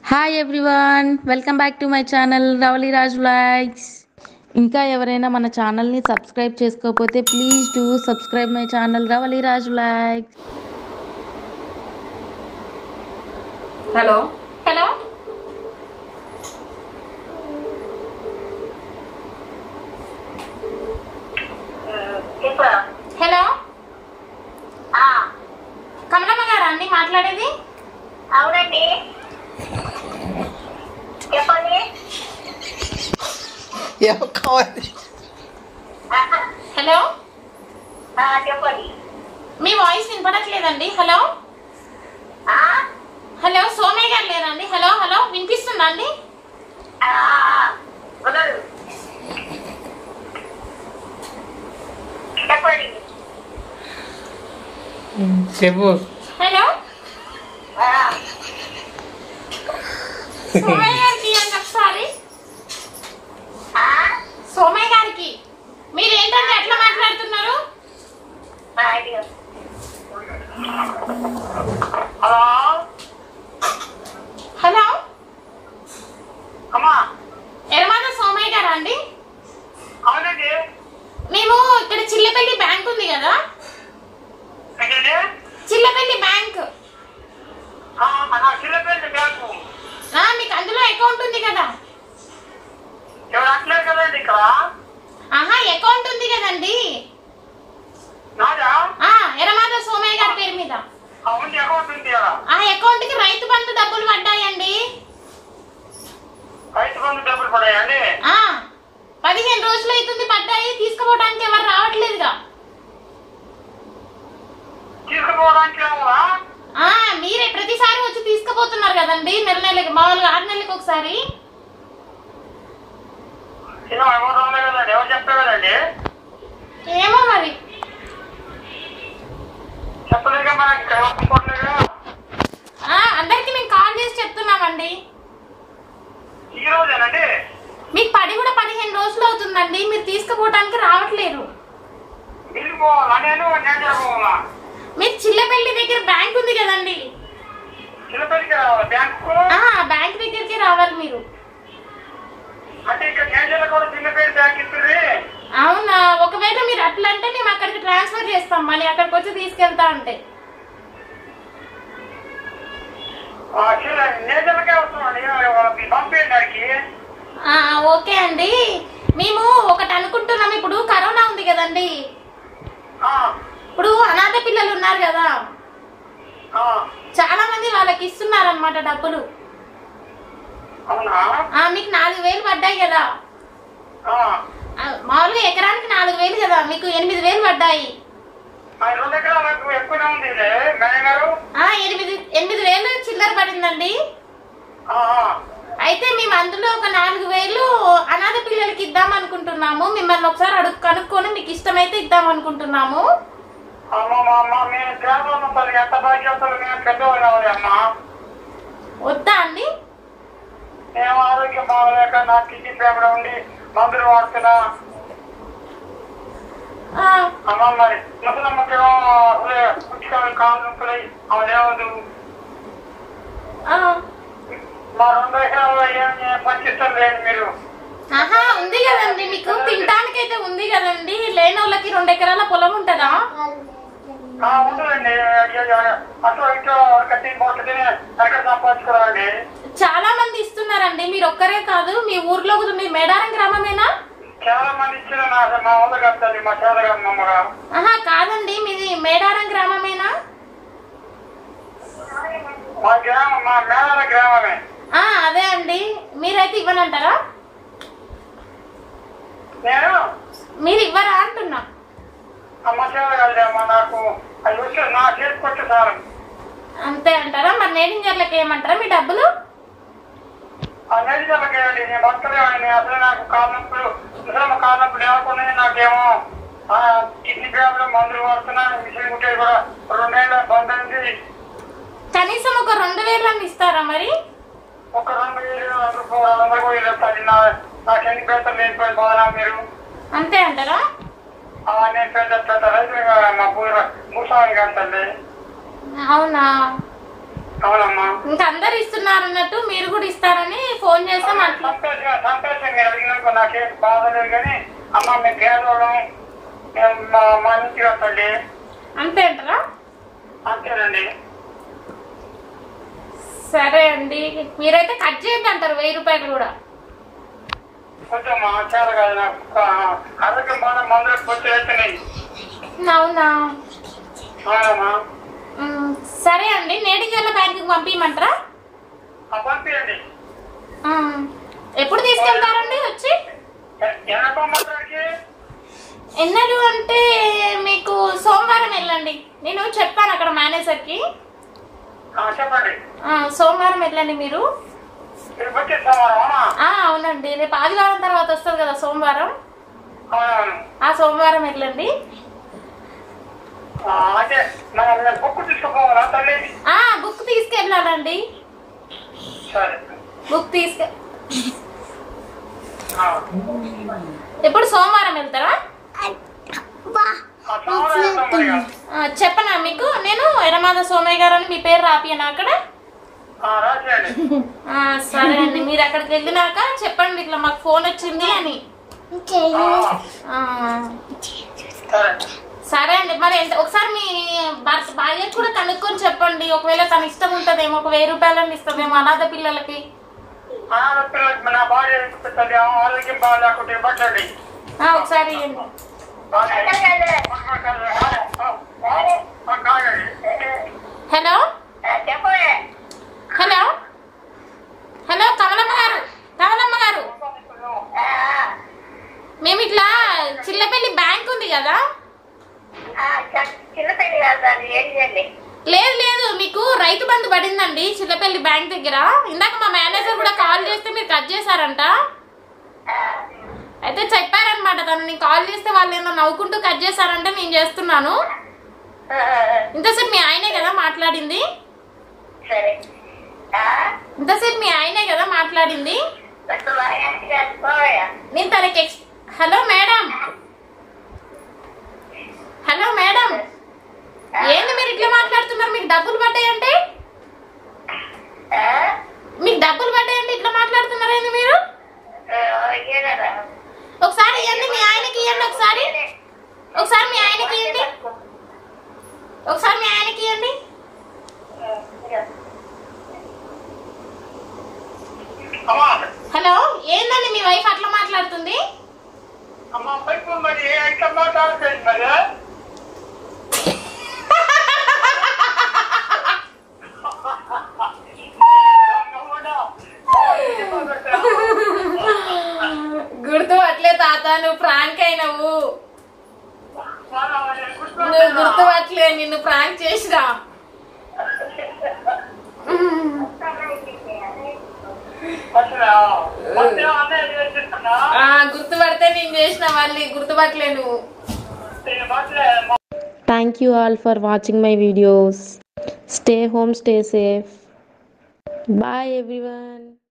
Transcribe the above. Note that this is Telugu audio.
Hi everyone welcome back to my channel Ravali Raj vlogs ఇంకా ఎవరైనా మన ఛానల్ని సబ్స్క్రైబ్ చేసుకోకపోతే please do subscribe my channel Ravali Raj vlogs hello hello చెప్పరా హలో ఆ, కమలమ్మ గారా అండి మాట్లాడేది అవునండి చెప్పండి ఎవరు కావాలి ఆహా, హలో ఆ, చెప్పండి మీ వాయిస్ వినపడట్లేదండి హలో ఆ, హలో సోమయ్య గారు లేరండి హలో హలో వినిపిస్తుందా అండి ఆ, ఉన్నాడు. చెప్పండి చెప్పు హలో ఆ, సోమయ్య గారికి అండి ఒకసారి ఆ, సోమయ్య గారికి మీరు ఏంటంటే ఎట్లా మాట్లాడుతున్నారు ఆ, ఇదిగో. హలో హలో అమ్మా ఎరమాద సోమయ్య గారా అండి అవునండి మేము ఇక్కడ చిల్లపల్లి బ్యాంక్ ఉంది కదా ఏంటండి చిల్లపల్లి బ్యాంక్ ఆ, నా చిన్నపల్లి బ్యాంకు ఆ, మీకు అందులో అకౌంట్ ఉంది కదా ఎవరు అట్లేదు కదండి ఇక్కడ ఆహా అకౌంట్ ఉంది కదండి నాదా ఆ ఎరమాద సోమయ్య గారి పేరు మీద అవును అకౌంట్ ఉంది కదా ఆ అకౌంట్ కి రైతు బంధు డబ్బులు పడ్డాయండి రైతు బంధు డబ్బులు పడాయండి ఆ పదిహేను రోజులు అవుతుంది పడ్డాయి తీసుకుపోవడానికి ఎవరు రావట్లేదుగా తీసుకుపోవడానికి రావాలా ఆ మీరే ప్రతిసారి వచ్చి తీసుకుపోతున్నారు కదండి నెల నెలకి మామూలుగా ఆరు నెలలకు ఒకసారి సినిమా ఎవరు రాలేదు కదండి ఎవరు చెప్పారు కదండి ఏమో మరి చెప్పలేక మనకి ఎవరుకోవట్లేదుగా ఆ అందరికి మేము కాల్ చేసి చెప్తున్నామండి ఈ రోజేనండి మీకు పడి కూడా పదిహేను రోజులు అవుతుందండి మీరు తీసుకుపోవడానికి రావట్లేరు బిల్లు పోవాలా నేను నేను పోవాలా మీరు చిల్లపల్లి దగ్గర బ్యాంక్ ఉంది కదండి చిన్నపల్లికి రావాలి బ్యాంకు ఆ బ్యాంక్ దగ్గరికి రావాలి మీరు అంటే ఇక్కడ నేజర్లో కూడా చిన్నపల్లి బ్యాంక్ ఇస్తుంది అవునా ఒకవేళ మీరు అట్లా అంటే మేము అక్కడికి ట్రాన్స్ఫర్ చేస్తాం మళ్ళీ అక్కడికి వచ్చి తీసుకెళ్తా అంటే నేజర్లకే వస్తున్నాండి వాళ్ళకి పంపించడానికి ఆ, ఓకే అండి మేము ఒకటి అనుకుంటున్నాం ఇప్పుడు కరోనా ఉంది కదండి ఇప్పుడు అనాథ పిల్లలు ఉన్నారు కదా చాలా మంది వాళ్ళకి ఇస్తున్నారు అనమాట డబ్బులు అవునా ఆ, మీకు నాలుగు వేలు పడ్డాయి కదా ఆ. ఆ, మామూలుగా ఎకరానికి నాలుగు వేలు కదా మీకు ఎనిమిది వేలు పడ్డాయి ఆ రెండు ఎకరాలకు ఎక్కువనే ఉంది ఇది, మేడం గారు ఆ ఎనిమిది ఎనిమిది వేలు చిల్లర పడిందండి ఆ, ఆ. అయితే మేము అందులో ఒక నాలుగు వేలు అనాథ పిల్లలకి ఇద్దాం అనుకుంటున్నాము మిమ్మల్ని ఒకసారి అడుగు కనుక్కొని మీకు ఇష్టమైతే ఇద్దాం అనుకుంటున్నాము అమ్మ మా అమ్మ మేము గ్రామంలో తల్లి ఎంత బాగా చేస్తారు మేము పెద్దవాళ్ళు కావాలి అమ్మ వద్దా అండి మేము ఆరోగ్యం బాగలేక నా కిడ్నీ పేపర్ ఉండి మందులు వాడుతున్నా ఆ, అమ్మ మరి ముసలమ్మకేమో పుట్టుకాలు కాలు నొప్పులై అవి లేవదు ఆ. మా రెండు ఎకరాల్లో ఏం ఏం పంచిస్తాం లేదు మీరు ఆహా ఉంది కదండి మీకు తినడానికైతే ఉంది కదండి లేని వాళ్ళకి రెండు ఎకరాల పొలం ఉంటుందా ఆ, ఉంటుందండి అటు ఇటు కట్టి పోతుంది ఎక్కడ సంపాదించుకోవాలండి చాలా మంది ఇస్తున్నారండి మీరు ఒక్కరే కాదు మీ ఊర్లో కూడా మీ మేడారం గ్రామమేనా చాలా మంది ఇచ్చిన నా మా ఊళ్ళో కట్టాలి మా చేదగమ్మగా ఆహా కాదండి మీది మేడారం గ్రామమేనా మా గ్రామం మా మేళాల గ్రామమే ఆ అదే అండి మీరైతే ఇవ్వనంటారా నేను మీరు ఇవ్వరా అంటున్నా అమ్మ చేదగలమ్మా నాకు అది వచ్చి నా చేతికి వచ్చి సార్ అంతే అంటారా మరి నేడింజర్లకి ఏమంటారా మీ డబ్బులు ఆ నెల్లిదలకేయండి నేను బతకలేమండి అసలు నాకు కాలు నొప్పులు ముసలమ్మ కాలు నొప్పులు లేకుండా నాకేమో ఆ, కిడ్నీ ప్రాబ్లం మందులు వాడుతున్నా మిషన్ కుట్టేది కూడా రెండేళ్ళ బంద్ అయింది కనీసం ఒక రెండు వేలు అని ఇస్తారా మరి ఒక రెండు వేలు రెండు రూపాయలు వందలు కూడా ఇవ్వాలి నా నాకు ఎన్ని పేదలు లేకపోయింది బాగా మీరు అంతే అంటారా ఆ, నేను పెద్ద పెద్ద రైతులుగా మా పూల భూస్వామి కట్టండి అవునా అవునమ్మా ఇంకా అందరు ఇస్తున్నారు అన్నట్టు మీరు కూడా కూడా ఇస్తారని ఫోన్ చేస్తే మాట్లా సంతోషంగా సంతోషం మీరు అడిగినందుకు నాకేం బాధ లేదు కానీ అమ్మ మేము పేదవాళ్ళం మేము మా మా నుంచి వస్తుంది అంతే అంటారా అంతేనండి సరే అండి మీరైతే కట్ చేయండి అంటారు వెయ్యి రూపాయలు కూడా కొంచెం మా చాలా కాదు నాకు ఆరోగ్యం బాగా మందులు పొత్తు వేస్తున్నాయి అవునా అవునమ్మా మ్, సరే అండి నేటికెళ్ళ బ్యాంకుకి పంపించమంటారా ఆ, పంపించండి మ్, ఎప్పుడు తీసుకెళ్తారండి వచ్చి ఎనపమ్మకి ఎన్నడు అంటే మీకు సోమవారం వెళ్ళండి నేను చెప్పాను అక్కడ మేనేజర్కి చెప్పండి ఆ, సోమవారం వెళ్ళండి మీరు తిరుపతి సోమవారం ఆ, అవునండి రేపు ఆదివారం తర్వాత వస్తుంది కదా సోమవారం అవునవును ఆ సోమవారం వెళ్ళండి ఆ, అంటే మనం నేను బుక్ తీసుకుపోవాలా తల్లి ఆ బుక్ తీసుకెళ్ళాలండి సరే బుక్ తీసుకె ఆ. ఎప్పుడు సోమవారం వెళ్తారా ఆ, సోమవారం వెళ్తాం మరి ఇక. ఆ, చెప్పనా మీకు నేను ఎరమాద సోమయ్య గారు అని మీ పేరు రాపియనా అక్కడ ఆ, రాసేయండి ఆ, సరే అండి మీరు అక్కడికి వెళ్ళినాక చెప్పండి ఇట్లా మాకు ఫోన్ వచ్చింది అని ఆ, ఆ, సరే సరే అండి మరి ఎంత ఒకసారి మీ భర్త భార్యకు కూడా కనుక్కొని చెప్పండి ఒకవేళ తన ఇష్టం ఉంటుందేమో ఒక వెయ్యి రూపాయలని ఇస్తుందేమో అనాథ పిల్లలకి ఆడపిల్లలకి నా భార్య తల్లి ఆరోగ్యం బాగాలేకుంటే ఇవ్వట్లండి ఆ, ఒకసారి ఇవ్వండి. హలో హలో హలో కమలమ్మ గారు కమలమ్మ గారు మేము ఇట్లా చిల్లపల్లి బ్యాంక్ ఉంది కదా చిన్నపిల్లి కాదు అది ఏం చేయండి లేదు లేదు మీకు రైతు బంధు పడిందండి చిల్లపల్లి బ్యాంక్ దగ్గర ఇందాక మా మేనేజర్ కూడా కాల్ చేస్తే మీరు కట్ చేశారంట అయితే చెప్పారనమాట తను నేను కాల్ చేస్తే వాళ్ళు ఏదో నవ్వుకుంటూ కట్ చేశారంటే నేను చేస్తున్నాను ఇంతసేపు మీ ఆయనే కదా మాట్లాడింది సరే ఆ? ఇంతసేపు మీ ఆయనే కదా మాట్లాడింది అసలు ఆయన కాదు, పోయా. నేను తనకి ఎక్స్ హలో మేడం హలో మేడం ఏంది మీరు ఇట్లా మాట్లాడుతున్నారు మీకు డబ్బులు పడ్డాయంటే ఆ? మీకు డబ్బులు పడ్డాయంటే ఇట్లా మాట్లాడుతున్నారు ఏంది మీరు ఆ, ఏదరా? ఒకసారి ఇవ్వండి మీ ఆయనకి ఇవ్వండి ఒకసారి ఒకసారి మీ ఆయనకి ఇవ్వండి ఒకసారి మీ ఆయనకి ఇవ్వండి అమ్మా హలో ఏందండి మీ వైఫ్ అట్లా మాట్లాడుతుంది అమ్మా పైపు మరి ఎట్లా మాట్లాడుతుంది మరి గుర్తు పట్లే తాత నువ్వు ప్రాంక్ అయినవు నువ్వు గుర్తు పట్లే నిన్ను ప్రాంక్ చేసిరా ఆ గుర్తుపడితే నేను చేసిన మళ్ళీ గుర్తుపట్టలే నువ్వు Thank you all for watching my videos. Stay home, stay safe. Bye everyone.